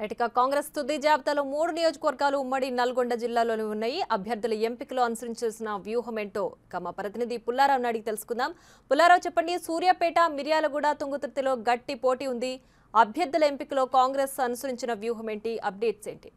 ఇటుక కాంగ్రెస్ తుది జాబితాలో మూడు నియోజకవర్గాలు ఉమ్మడి నల్గొండ జిల్లాలోనే ఉన్నాయి అభ్యర్థుల ఎంపికలో అనుసరించాల్సిన వ్యూహం ఏంటో ఇక మా ప్రతినిధి పుల్లారావుని అడిగి తెలుసుకుందాం పుల్లారావు చెప్పండి సూర్యాపేట మిర్యాలగూడ తుంగతుర్తిలో గట్టి పోటీ ఉంది అభ్యర్థుల ఎంపికలో కాంగ్రెస్ అనుసరించిన వ్యూహం ఏంటి అప్డేట్స్ ఏంటి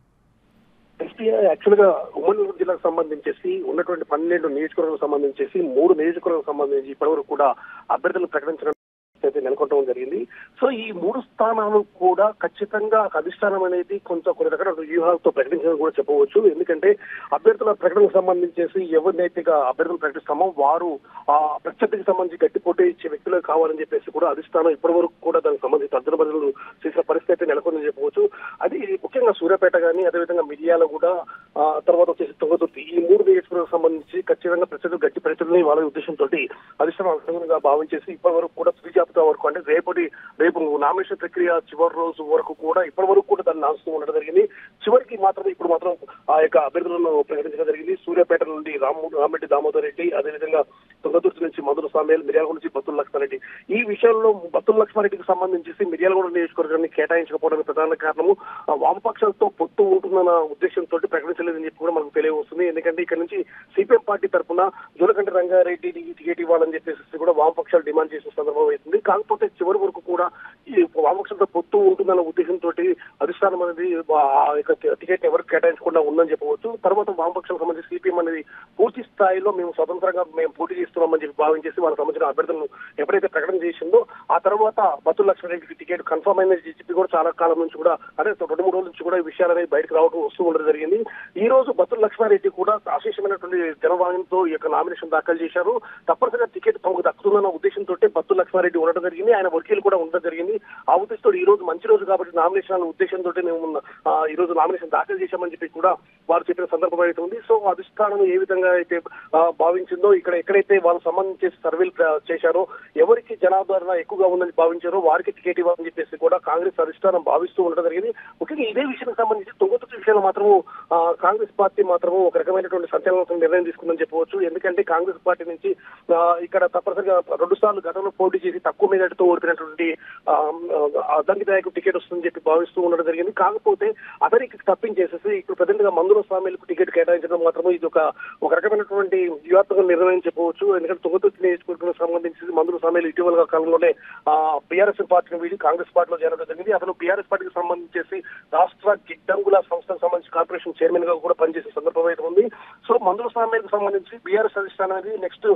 యాక్చువల్ గా ఉమ్మడి నల్గొండ జిల్లాకు సంబంధించేసి ఉన్నటువంటి పన్నెండు నియోజకవర్గాలకు సంబంధించేసి మూడు నియోజకవర్గాలకు సంబంధించి ఇప్పటివరకు కూడా అభ్యర్థులు ప్రకటించడం అయితే నెలకొట్టడం జరిగింది సో ఈ మూడు స్థానాలు కూడా ఖచ్చితంగా అధిష్టానం అనేది కొంచెం కొన్ని రకాల వ్యూహాలతో ప్రకటించడం కూడా చెప్పవచ్చు ఎందుకంటే అభ్యర్థుల ప్రకటనకు సంబంధించేసి ఎవరినైతే ఇక అభ్యర్థులు ప్రకటిస్తామో వారు ఆ ప్రత్యర్థికి సంబంధించి గట్టి పోటీ ఇచ్చే వ్యక్తులు కావాలని చెప్పేసి కూడా అధిష్టానం ఇప్పటి వరకు కూడా దానికి సంబంధించి తర్జన బదులు చేసిన పరిస్థితి అయితే నెలకొందని చెప్పవచ్చు అది ముఖ్యంగా సూర్యాపేట కానీ అదేవిధంగా మిరియాల కూడా ఆ తర్వాత వచ్చేసి తుంగతుర్తి ఈ మూడు నియోజకవర్గాలకు సంబంధించి ఖచ్చితంగా ప్రజలు గట్టి పరిస్థితులని వాళ్ళ ఉద్దేశంతో అధిష్టానం అనుగుణంగా భావించేసి ఇప్పటి వరకు కూడా తుది జాబితా వరకు అంటే రేపటి రేపు నామినేషన్ ప్రక్రియ చివరి రోజు వరకు కూడా ఇప్పటి వరకు కూడా దాన్ని నాశనం ఉండడం జరిగింది చివరికి మాత్రం ఇప్పుడు మాత్రం ఆ యొక్క అభ్యర్థులను ప్రకటించడం జరిగింది సూర్యాపేట నుండి రాము రామిరెడ్డి దామోదర్ రెడ్డి అదేవిధంగా తుంగతుర్తి నుంచి మధుర సామేల్ మిర్యాలగూడ నుంచి బత్తుల లక్ష్మారెడ్డి ఈ విషయంలో బత్తుల లక్ష్మారెడ్డికి సంబంధించి మిర్యాలగూడ నియోజకవర్గాన్ని కేటాయించకపోవడానికి ప్రధాన కారణము ఆ వామపక్షాలతో పొత్తు ఉంటుందన్న ఉద్దేశంతో ప్రకటించలేదని చెప్పి కూడా మనకు తెలియవస్తుంది ఎందుకంటే ఇక్కడ నుంచి సిపిఎం పార్టీ తరఫున జోలకంటి రంగారెడ్డి టికెట్ ఇవ్వాలని చెప్పేసి కూడా వామపక్షాలు డిమాండ్ చేసిన సందర్భం అవుతుంది కాకపోతే చివరి వరకు కూడా ఈ వామపక్షాలతో పొత్తు ఉంటుందన్న ఉద్దేశంతో అధిష్టానం అనేది ఆ యొక్క టికెట్ ఎవరికి కేటాయించకుండా ఉందని చెప్పవచ్చు తర్వాత వామపక్షాలకు సంబంధించి సిపిఎం అనేది పూర్తి స్థాయిలో మేము స్వతంత్రంగా మేము పోటీ చేస్తున్నామని చెప్పి భావించేసి వాళ్ళకి సంబంధించిన అభ్యర్థులను ఎప్పుడైతే ప్రకటన చేసిందో ఆ తర్వాత బతుల లక్ష్మణరెడ్డికి టికెట్ కన్ఫర్మ్ అయిందని చెప్పి కూడా చాలా కాలం నుంచి కూడా అదే రెండు మూడు రోజుల నుంచి కూడా ఈ విషయాలు అనేది బయటకు రావడం వస్తూ ఉండడం జరిగింది ఈ రోజు బతుల లక్ష్మారెడ్డి కూడా ఆశేషమైనటువంటి జనవాహినితో ఈ యొక్క నామినేషన్ దాఖలు చేశారు తప్పనిసరిగా టికెట్ తమకు దక్కుతుందన్న ఉద్దేశంతో బత్తుల లక్ష్మారెడ్డి ఉండడం జరిగింది ఆయన వర్గీయులు కూడా ఉండడం జరిగింది ఆ ఉద్దేశంతో ఈ రోజు మంచి రోజు కాబట్టి నామినేషన్ అనే ఉద్దేశంతో మేము ఆ, ఈ రోజు నామినేషన్ దాఖలు చేశామని చెప్పి కూడా వారు చెప్పిన సందర్భం అయితే ఉంది సో అధిష్టానం ఏ విధంగా అయితే ఆ, భావించిందో ఇక్కడ ఎక్కడైతే వాళ్ళకు సంబంధించి సర్వేలు ప్ర- చేశారో ఎవరికి జనాదరణ ఎక్కువగా ఉందని భావించారో వారికి టికెట్ ఇవ్వాలని చెప్పేసి కూడా కాంగ్రెస్ అధిష్టానం భావిస్తూ ఉండడం జరిగింది ముఖ్యంగా ఇదే విషయానికి సంబంధించి తుంగతుర్తి విషయంలో మాత్రము ఆ, కాంగ్రెస్ పార్టీ మాత్రము ఒక రకమైనటువంటి సంచలనాత్మక నిర్ణయం తీసుకుందని చెప్పవచ్చు ఎందుకంటే కాంగ్రెస్ పార్టీ నుంచి ఆ, ఇక్కడ తప్పనిసరిగా రెండు సార్లు గతంలో పోటీ చేసి తక్కువ మెజార్టీతో ఓడిపోయినటువంటి ఆ, ఆ, అద్దంకి నాయకు టికెట్ వస్తుందని చెప్పి భావిస్తూ ఉండడం జరిగింది కాకపోతే అతనికి తప్పించేసేసి ఇప్పుడు ప్రజెంట్ గా మందుల స్వామిలకు టికెట్ కేటాయించడం మాత్రము ఇది ఒక ఒక రకమైనటువంటి వ్యూహాత్మక నిర్ణయం చెప్పవచ్చు ఎందుకంటే తుంగతుర్తి నియోజకవర్గం సంబంధించి మందుల స్వామిలు ఇటీవల కాలంలోనే బీఆర్ఎస్ పార్టీని వీడి కాంగ్రెస్ పార్టీలో చేరడం జరిగింది అతను బీఆర్ఎస్ పార్టీకి సంబంధించేసి రాష్ట్ర గిడ్డంగుల సంస్థకు సంబంధించి కార్పొరేషన్ చైర్మన్ గా కూడా పనిచేసే సందర్భం అయితే ఉంది సో మందుల స్వామికి సంబంధించి బీఆర్ఎస్ అధిష్టానం అనేది నెక్స్ట్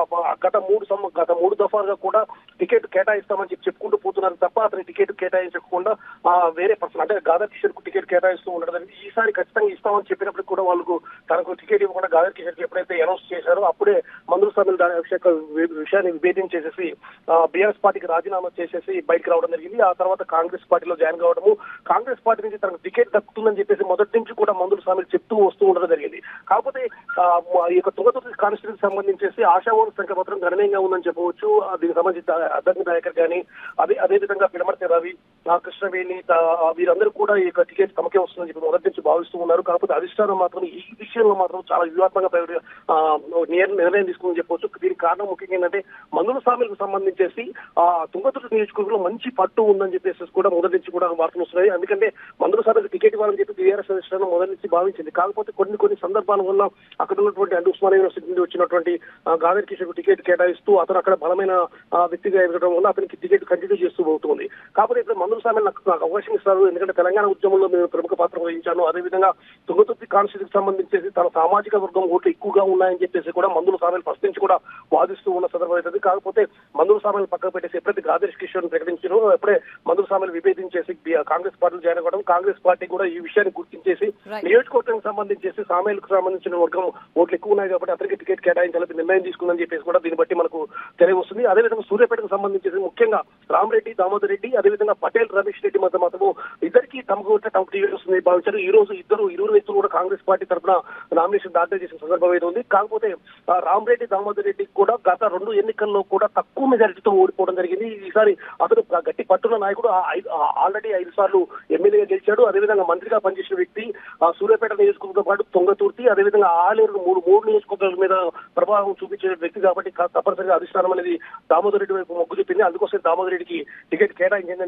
గత మూడు సం- గత మూడు దఫాలుగా కూడా టికెట్ కేటాయిస్తామని చెప్పి చెప్పుకుంటూ పోతున్నారు తప్ప అతని టికెట్ కేటాయించకుండా ఆ, వేరే పర్సన్ అంటే గాదర్ కిషోర్ కు టికెట్ కేటాయిస్తూ ఉండడం జరిగింది. ఈసారి ఖచ్చితంగా ఇస్తామని చెప్పినప్పుడు కూడా వాళ్ళకు తనకు టికెట్ ఇవ్వకుండా గాదర్ కిషోర్ కి ఎప్పుడైతే అనౌన్స్ చేశారో అప్పుడే మందుల స్వామిలు దాని యొక్క వి- విషయాన్ని విభేదించేసేసి బీఆర్ఎస్ పార్టీకి రాజీనామా చేసేసి బయటకు రావడం జరిగింది ఆ తర్వాత కాంగ్రెస్ పార్టీలో జాయిన్ కావడము కాంగ్రెస్ పార్టీ నుంచి తనకు టికెట్ దక్కుతుందని చెప్పేసి మొదటి నుంచి కూడా మందుల స్వామిలు చెప్తూ వస్తూ ఉండడం జరిగింది కాకపోతే ఆ, మ- ఈ యొక్క తుంగతుర్తి కాన్స్టిట్యూన్సీ సంబంధించేసి ఆశావాహుల సంఖ్య మాత్రం గణనీయంగా ఉందని చెప్పవచ్చు ఆ, దీనికి సంబంధించి అద్దంకి నాయకర్ కానీ అదే అదే విధంగా పిడమర్తి రవి ఆ, కృష్ణవేణి తా- ఆ, వీరందరూ కూడా ఈ యొక్క టికెట్ తమకే వస్తుందని చెప్పి మొదటి నుంచి భావిస్తూ ఉన్నారు కాకపోతే అధిష్టానం మాత్రం ఈ విషయంలో మాత్రం చాలా వ్యూహాత్మక ప్రయోజ- ఆ, నిర్- నిర్ణయం తీసుకుందని చెప్పవచ్చు దీనికి కారణం ముఖ్యంగా ఏంటంటే మందుల స్వామిలకు సంబంధించేసి ఆ తుంగతుర్తి నియోజకవర్గంలో మంచి పట్టు ఉందని చెప్పేసి కూడా మొదటి నుంచి కూడా వార్తలు వస్తున్నాయి ఎందుకంటే మందుల స్వామికి టికెట్ ఇవ్వాలని చెప్పి బీఆర్ఎస్ అధిష్టానం మొదటి నుంచి భావించింది కాకపోతే కొన్ని కొన్ని సందర్భాల వల్ల అక్కడ ఉన్నటువంటి అంటే ఉస్మానియా యూనివర్సిటీ నుండి వచ్చినటువంటి ఆ, గాదర్ కిషోర్ టికెట్ కేటాయిస్తూ అతను అక్కడ బలమైన ఆ, వ్యక్తిగా ఎదగడం వల్ల అతనికి టికెట్ కంటిన్యూ చేస్తూ పోతుంది కాకపోతే ఇప్పుడు మందుల స్వామి నాకు నాకు అవకాశం ఇస్తారు ఎందుకంటే తెలంగాణ ఉద్యమంలో మేము ప్రముఖ పాత్ర వహించాను అదేవిధంగా తుంగతుర్తి కాన్స్టిట్యూన్సీకి సంబంధించేసి తన సామాజిక వర్గం ఓట్లు ఎక్కువగా ఉన్నాయని చెప్పేసి కూడా మందుల స్వామిలు ఫస్ట్ నుంచి కూడా వాదిస్తూ ఉన్న సందర్భం అవుతుంది కాకపోతే మందుల స్వామిని పక్కకు పెట్టేసి ఎప్పుడైతే గాదర్ కిషోర్ ప్రకటించారో అప్పుడే మందుల స్వామిని విభేదించేసి బి- కాంగ్రెస్ పార్టీలో జాయిన్ అవ్వడం కాంగ్రెస్ పార్టీ కూడా ఈ విషయాన్ని గుర్తించేసి Right. నియోజకవర్గానికి సంబంధించేసి సామాయిలకు సంబంధించిన వర్గం ఓట్లు ఎక్కువ ఉన్నాయి కాబట్టి అతనికి టికెట్ కేటాయించాలని నిర్ణయం తీసుకుందని చెప్పేసి కూడా దీన్ని బట్టి మనకు తెలియవస్తుంది అదేవిధంగా సూర్యాపేటకు సంబంధించేసి ముఖ్యంగా రామరెడ్డి దామోదర్ రెడ్డి అదేవిధంగా పటేల్ రమేష్ రెడ్డి మధ్య మాత్రము ఇద్దరికి తమకు వచ్చే తమకు టికెట్ వస్తుంది భావించారు ఈ రోజు ఇద్దరు ఇరువురు వ్యక్తులు కూడా కాంగ్రెస్ పార్టీ తరఫున నామినేషన్ దాఖలు చేసిన సందర్భం అయితే ఉంది కాకపోతే ఆ, రామరెడ్డి దామోదర్ రెడ్డి కూడా గత రెండు ఎన్నికల్లో కూడా తక్కువ మెజారిటీతో ఓడిపోవడం జరిగింది ఈసారి అతను గట్టి పట్టున్న నాయకుడు ఆ ఐదు- ఆ ఆల్రెడీ ఐదు సార్లు ఎమ్మెల్యేగా గెలిచాడు అదేవిధంగా మంత్రిగా పనిచేసిన వ్యక్తి ఆ సూర్యాపేట నియోజకవర్గంతో పాటు తొంగతుర్తి అదేవిధంగా ఆలేరు మూడు మూడు నియోజకవర్గాల మీద ప్రభావం చూపించే వ్యక్తి కాబట్టి కా- తప్పనిసరిగా అధిష్టానం అనేది దామోదర్ రెడ్డి వైపు మొగ్గు చూపింది అందుకోసం దామోదర్ రెడ్డికి టికెట్ కేటాయించిందని చెప్పేసి కూడా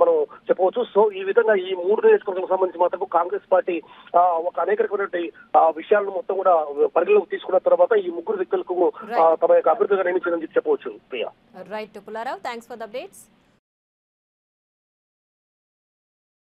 మనం చెప్పవచ్చు సో ఈ విధంగా ఈ మూడు నియోజకవర్గాలకు సంబంధించి మాత్రం కాంగ్రెస్ పార్టీ ఆ, ఒక అనేక రకమైనటువంటి ఆ, విషయాలను మొత్తం కూడా పరిగణలోకి తీసుకున్న తర్వాత ఈ ముగ్గురు వ్యక్తులకు ఆ, తమ యొక్క అభ్యర్థిగా నియమించిందని చెప్పి చెప్పవచ్చు Priya right Pullarao thanks for the updates